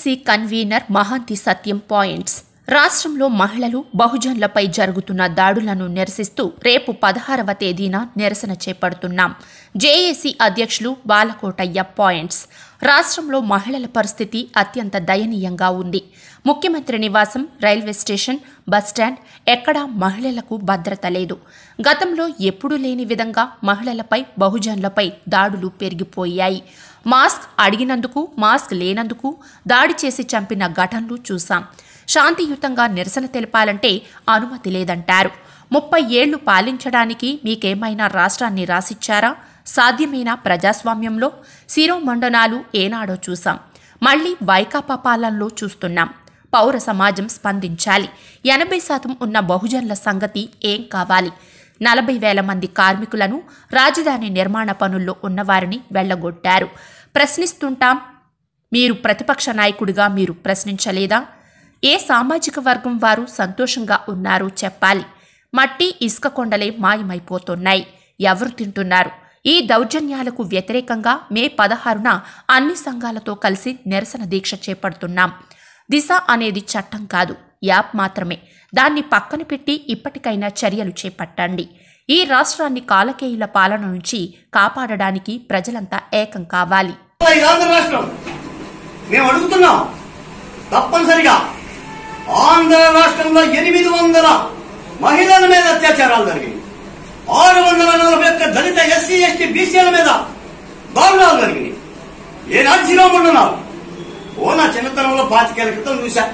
JAC convener Mahanthi Satyam points రాష్ట్రంలో మహిళలు బహుజన్లపై జరుగుతున్న దాడులను నిరసిస్తూ రేపు పదహారవ తేదీన నిరసన చేపడుతున్నాం జేఏసీ అధ్యక్షులు బాలకోటయ్య పాయింట్స్ రాష్ట్రంలో మహిళల పరిస్థితి అత్యంత దయనీయంగా ఉంది ముఖ్యమంత్రి నివాసం రైల్వే స్టేషన్ బస్టాండ్ ఎక్కడా మహిళలకు భద్రత లేదు గతంలో ఎప్పుడూ లేని విధంగా మహిళలపై బహుజన్లపై దాడులు పెరిగిపోయాయి మాస్క్ అడిగినందుకు మాస్క్ లేనందుకు దాడి చేసి చంపిన ఘటనలు చూశాం శాంతియుతంగా నిరసన తెలపాలంటే అనుమతి లేదంటారు ముప్పై ఏళ్లు పాలించడానికి మీకేమైనా రాష్ట్రాన్ని రాసిచ్చారా సాధ్యమైన ప్రజాస్వామ్యంలో శిరోమండనాలు ఏనాడో చూశాం మళ్ళీ వైకాపా పాలనలో చూస్తున్నాం పౌర సమాజం స్పందించాలి ఎనభై శాతం ఉన్న బహుజనుల సంగతి ఏం కావాలి నలభై వేల మంది కార్మికులను రాజధాని నిర్మాణ పనుల్లో ఉన్నవారిని వెళ్లగొట్టారు ప్రశ్నిస్తుంటాం మీరు ప్రతిపక్ష నాయకుడిగా మీరు ప్రశ్నించలేదా ఏ సామాజిక వర్గం వారు సంతోషంగా ఉన్నారో చెప్పాలి మట్టి ఇసుక కొండలే మాయమైపోతున్నాయి ఎవరు తింటున్నారు ఈ దౌర్జన్యాలకు వ్యతిరేకంగా మే పదహారున అన్ని సంఘాలతో కలిసి నిరసన దీక్ష చేపడుతున్నాం దిశ అనేది చట్టం కాదు యాప్ మాత్రమే దాన్ని పక్కన పెట్టి ఇప్పటికైనా చర్యలు చేపట్టండి ఈ రాష్ట్రాన్ని కాలకేయుల పాలన నుంచి కాపాడడానికి ప్రజలంతా ఏకం కావాలి ఇది ఆంధ్ర రాష్ట్రం మేము అడుగుతున్నాం తప్పనిసరిగా ఆంధ్ర రాష్ట్రంలో ఎనిమిది వందల మహిళల మీద అత్యాచారాలు జరిగాయి ఆరు వందల నలభై ఒక్క దళిత ఎస్సీ ఎస్టీ బీసీల మీద దారుణాలు జరిగినాయి ఏనాడు శిరోమండనాలు ఓ నా చిన్నతనంలో పాతికేళ్ల క్రితం చూశా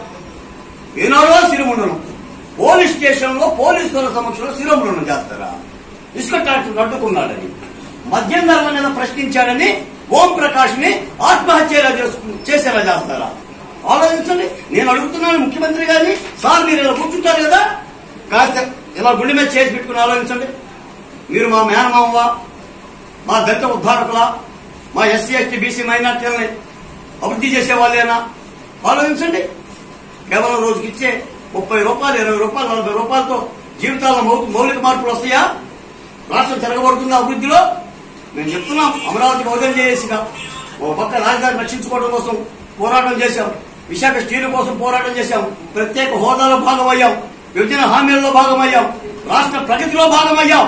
ఏనాడో శిరోమండనం పోలీస్ స్టేషన్ లో పోలీసుల సమక్షంలో శిరోమండనం చేస్తారా ఇసుక ట్రాక్టర్ అడ్డుకున్నాడని మద్యం ధరల మీద ప్రశ్నించాడని ఓం ప్రకాష్ ని ఆత్మహత్యలా చేసుకు- చేసేలా చేస్తారా ఆలోచించండి నేను అడుగుతున్నాను ముఖ్యమంత్రి గారిని సార్ మీరు ఇలా కూర్చుంటారు కదా కాస్త ఇలా గుండె మీద చేసి పెట్టుకుని ఆలోచించండి మీరు మా మేనమామవా మా దళిత ఉద్ధారకులా మా ఎస్సీ ఎస్టీ బీసీ మైనార్టీలని అభివృద్ధి చేసే వాళ్ళేనా ఆలోచించండి కేవలం రోజుకి ఇచ్చే ముప్పై రూపాయలు ఇరవై రూపాయలు నలభై రూపాయలతో జీవితాల్లో మౌ- మౌలిక మార్పులు వస్తాయా రాష్ట్రం తిరగబడుతుందా అభివృద్ధిలో మేము చెప్తున్నాం అమరావతి భోజనం చేసిగా ఓ పక్క రాజధాని రక్షించుకోవడం కోసం పోరాటం చేశాం విశాఖ స్టీల్ కోసం పోరాటం చేశాం ప్రత్యేక హోదాలో భాగమయ్యాం విభజన హామీల్లో భాగమయ్యాం రాష్ట్ర ప్రగతిలో భాగమయ్యాం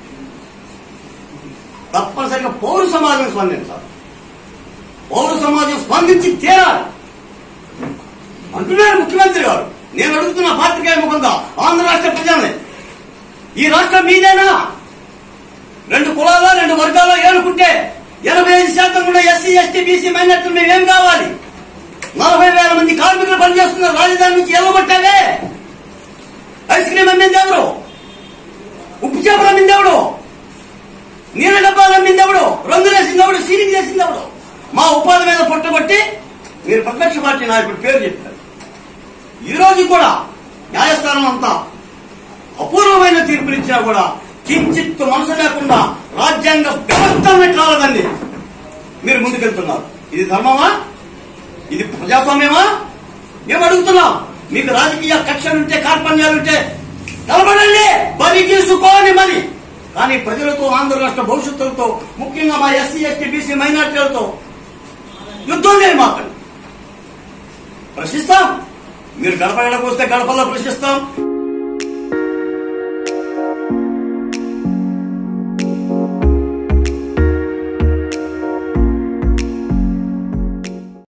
తప్పనిసరిగా పౌర సమాజం స్పందించాలి పౌర సమాజం స్పందించి తీరాలి అంటున్నారు ముఖ్యమంత్రి గారు నేను అడుగుతున్న పాత్రికేయ ముఖంగా ఆంధ్ర రాష్ట్ర ప్రజల్ని ఈ రాష్ట్రం మీదేనా రెండు కులాల రెండు వర్గాల ఏనుకుంటే ఎనభై ఐదు శాతం ఉన్న ఎస్సీ ఎస్టీ బీసీ మైనార్టీలు మేమేం కావాలి నలభై వేల మంది కార్మికులు పనిచేస్తున్న రాజధాని నుంచి ఎల్లగొట్టావే ఐస్ క్రీమ్ అమ్మింది ఎవరు ఉప్పు చేపలు అమ్మింది ఎవడు నీళ్ళ డబ్బాలు అమ్మింది ఎవడు రంగులేసింది ఎవడు సీలింగ్ చేసింది ఎవడు మా ఉపాధి మీద పుట్టబట్టి మీరు ప్రతిపక్ష పార్టీ నాయకుడు పేరు చెప్పారు ఈ రోజు కూడా న్యాయస్థానం అంతా అపూర్వమైన తీర్పునిచ్చినా కూడా కించిత్తు మనసు లేకుండా రాజ్యాంగ వ్యవస్థల్ని కాలదండి మీరు ముందుకెళ్తున్నారు ఇది ధర్మమా ఇది ప్రజాస్వామ్యమా మేము అడుగుతున్నాం మీకు రాజకీయ కక్షలుంటే కార్పణ్యాలుంటే నిలబడండి బరి గీసుకోని మరి కానీ ప్రజలతో ఆంధ్ర రాష్ట్ర భవిష్యత్తులతో ముఖ్యంగా మా ఎస్సీ ఎస్టీ బీసీ మైనార్టీలతో యుద్ధం లేని మాకండి ప్రశ్నిస్తాం మీరు గడప గడప వస్తే గడపలో ప్రశ్నిస్తాం